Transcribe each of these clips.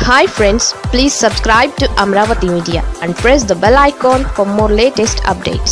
hi friends please subscribe to Amaravati media and press the bell icon for more latest updates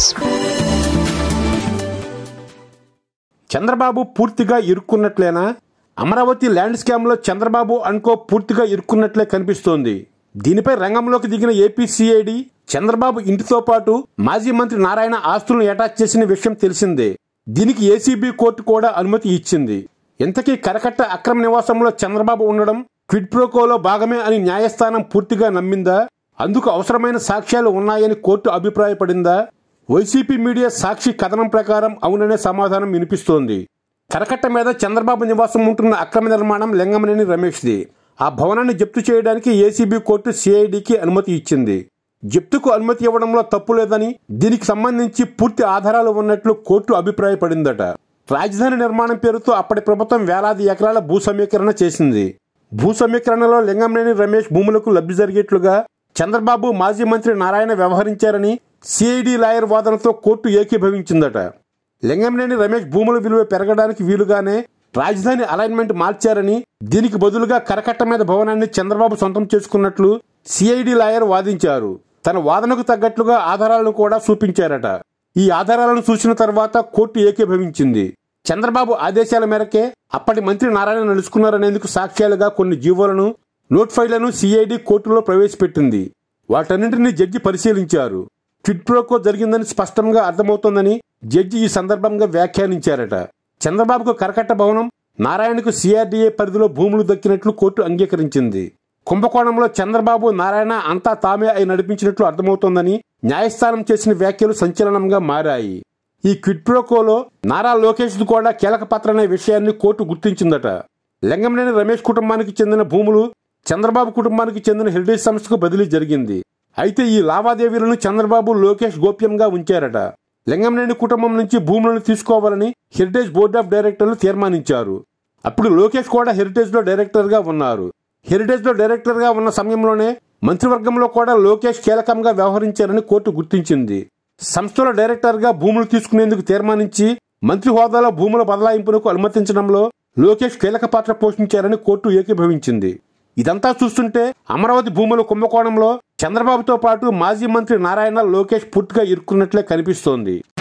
Chandrababu పూర్తిగా ఇరుక్కున్నట్లేనా Amaravati land స్కామ్లో చంద్రబాబు అనుకో పూర్తిగా ఇరుక్కున్నట్లే కనిపిస్తోంది దీనిపై రంగంలోకి దిగిన ఏపీ సిఐడి చంద్రబాబు ఇంటితో పాటు మాజీ మంత్రి నారాయణ ఆస్తులను అటాచ్ చేసిన విషయం తెలిసిందే దీనికి ఏసీబీ కోర్టు కూడా అనుమతి ఇచ్చింది ఇంతకీ కరకట్ట అక్రమ నివాసంలో చంద్రబాబు ఉండడం క్విడ్ ప్రోకోలో భాగమే అని న్యాయస్థానం పూర్తిగా నమ్మిందా అందుకు అవసరమైన సాక్ష్యాలు ఉన్నాయని కోర్టు అభిప్రాయపడిందా వైసీపీ మీడియా సాక్షి కథనం ప్రకారం అవుననే సమాధానం వినిపిస్తోంది కరకట్ట మీద చంద్రబాబు నివాసం ఉంటున్న అక్రమ నిర్మాణం లింగమనేని రమేష్ది ఆ భవనాన్ని జప్తు చేయడానికి ఏసీబీ కోర్టు సిఐడికి అనుమతి ఇచ్చింది జప్తుకు అనుమతి ఇవ్వడంలో తప్పు లేదని దీనికి సంబంధించి పూర్తి ఆధారాలు ఉన్నట్లు కోర్టు అభిప్రాయపడిందట రాజధాని నిర్మాణం పేరుతో అప్పటి ప్రభుత్వం వేలాది ఎకరాల భూ సమీకరణ చేసింది భూ సమీకరణలో లింగంనేని రమేష్ భూములకు లబ్ధి జరిగేట్లుగా చంద్రబాబు మాజీ మంత్రి నారాయణ వ్యవహరించారని సిఐడి లాయర్ వాదనతో కోర్టు ఏకీభవించిందట లింగంనేని రమేష్ భూముల విలువ పెరగడానికి వీలుగానే రాజధాని అలైన్మెంట్ మార్చారని దీనికి బదులుగా కరకట్ట మీద భవనాన్ని చంద్రబాబు సొంతం చేసుకున్నట్లు సిఐడి లాయర్ వాదించారు తన వాదనకు తగ్గట్లుగా ఆధారాలను కూడా చూపించారట ఈ ఆధారాలను చూసిన తర్వాత కోర్టు ఏకీభవించింది చంద్రబాబు ఆదేశాల మేరకే అప్పటి మంత్రి నారాయణ నడుచుకున్నారనేందుకు సాక్ష్యాలుగా కొన్ని జీవోలను నోట్ ఫైళ్లను సిఐడి కోర్టులో ప్రవేశపెట్టింది వాటన్నింటినీ జడ్జి పరిశీలించారు క్విడ్ ప్రోకో జరిగిందని స్పష్టంగా అర్థమవుతోందని జడ్జి ఈ సందర్భంగా వ్యాఖ్యానించారట చంద్రబాబుకు కరకట్ట భవనం నారాయణకు సిఆర్డీఏ పరిధిలో భూములు దక్కినట్లు కోర్టు అంగీకరించింది కుంభకోణంలో చంద్రబాబు నారాయణ అంతా తామే అయి నడిపించినట్లు అర్థమవుతోందని న్యాయస్థానం చేసిన వ్యాఖ్యలు సంచలనంగా మారాయి ఈ క్విడ్ ప్రోకోలో నారా లోకేష్ కూడా కీలక పాత్ర అనే విషయాన్ని కోర్టు గుర్తించిందట లింగంనేని రమేష్ కుటుంబానికి చెందిన భూములు చంద్రబాబు కుటుంబానికి చెందిన హెరిటేజ్ సంస్థకు బదిలీ జరిగింది అయితే ఈ లావాదేవీలను చంద్రబాబు లోకేష్ గోప్యంగా ఉంచారట లింగంనేని కుటుంబం నుంచి భూములను తీసుకోవాలని హెరిటేజ్ బోర్డ్ ఆఫ్ డైరెక్టర్లు తీర్మానించారు అప్పుడు లోకేష్ కూడా హెరిటేజ్ లో డైరెక్టర్ గా ఉన్నారు హెరిటేజ్ లో డైరెక్టర్ గా ఉన్న సమయంలోనే మంత్రివర్గంలో కూడా లోకేష్ కీలకంగా వ్యవహరించారని కోర్టు గుర్తించింది సంస్థల డైరెక్టర్ గా భూములు తీసుకునేందుకు తీర్మానించి మంత్రి హోదాలో భూముల బదలాయింపునకు అనుమతించడంలో లోకేష్ కీలక పాత్ర పోషించారని కోర్టు ఏకీభవించింది ఇదంతా చూస్తుంటే అమరావతి భూముల కుంభకోణంలో చంద్రబాబుతో పాటు మాజీ మంత్రి నారాయణ లోకేష్ పూర్తిగా ఇరుక్కున్నట్లే కనిపిస్తోంది